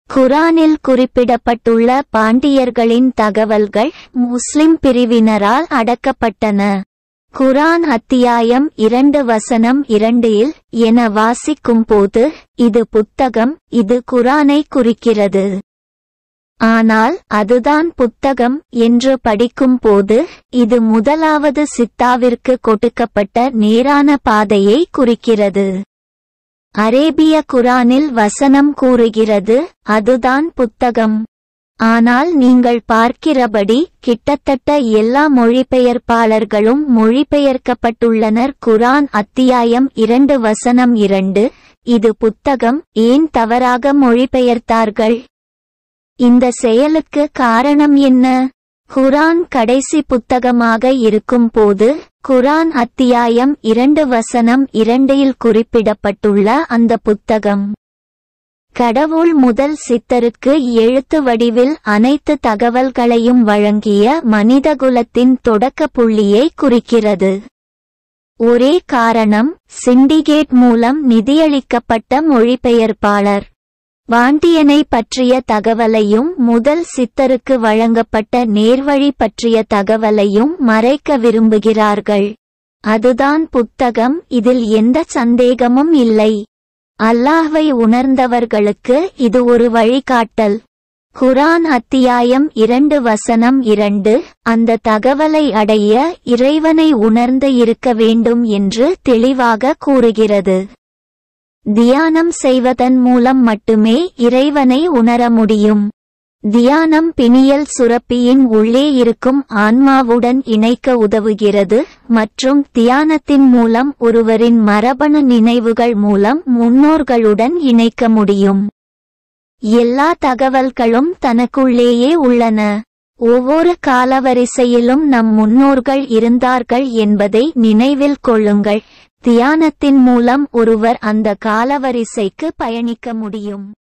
குரானில் குறிப்பிடப்பட்டுள்ள பாண்டியர்களின் தகவல்கள் முஸ்லிம் பிரிவினரால் அடக்கப்பட்டன குரான் அத்தியாயம் இரண்டு வசனம் இரண்டில் என வாசிக்கும்போது இது புத்தகம் இது குரானை குறிக்கிறது ஆனால் அதுதான் புத்தகம் என்று படிக்கும்போது இது முதலாவது சித்தாவிற்கு கொடுக்கப்பட்ட நேரான பாதையை குறிக்கிறது அரேபிய குரானில் வசனம் கூறுகிறது அதுதான் புத்தகம் ஆனால் நீங்கள் பார்க்கிறபடி கிட்டத்தட்ட எல்லா மொழிபெயர்ப்பாளர்களும் மொழிபெயர்க்கப்பட்டுள்ளனர் குரான் அத்தியாயம் இரண்டு வசனம் இரண்டு இது புத்தகம் ஏன் தவறாக மொழிபெயர்த்தார்கள் இந்த செயலுக்கு காரணம் என்ன குரான் கடைசி புத்தகமாக இருக்கும்போது குரான் அத்தியாயம் இரண்டு வசனம் இரண்டில் குறிப்பிடப்பட்டுள்ள அந்த புத்தகம் கடவுள் முதல் சித்தருக்கு எழுத்து வடிவில் அனைத்து தகவல்களையும் வழங்கிய மனிதகுலத்தின் தொடக்க புள்ளியை குறிக்கிறது ஒரே காரணம் சிண்டிகேட் மூலம் நிதியளிக்கப்பட்ட மொழிபெயர்ப்பாளர் வாண்டியனை பற்றிய தகவலையும் முதல் சித்தருக்கு வழங்கப்பட்ட நேர்வழி பற்றிய தகவலையும் மறைக்க விரும்புகிறார்கள் அதுதான் புத்தகம் இதில் எந்த சந்தேகமும் இல்லை அல்லாஹ்வை உணர்ந்தவர்களுக்கு இது ஒரு வழிகாட்டல் குரான் அத்தியாயம் இரண்டு வசனம் இரண்டு அந்த தகவலை அடைய இறைவனை உணர்ந்து இருக்க வேண்டும் என்று தெளிவாக கூறுகிறது தியானம் செய்வதன் மூலம் மட்டுமே இறைவனை உணர முடியும் தியானம் பிணியல் சுரப்பியின் உள்ளே இருக்கும் ஆன்மாவுடன் இணைக்க உதவுகிறது மற்றும் தியானத்தின் மூலம் ஒருவரின் மரபணு நினைவுகள் மூலம் முன்னோர்களுடன் இணைக்க முடியும் எல்லா தகவல்களும் தனக்குள்ளேயே உள்ளன ஒவ்வொரு காலவரிசையிலும் நம் முன்னோர்கள் இருந்தார்கள் என்பதை நினைவில் கொள்ளுங்கள் தியானத்தின் மூலம் ஒருவர் அந்த காலவரிசைக்கு பயணிக்க முடியும்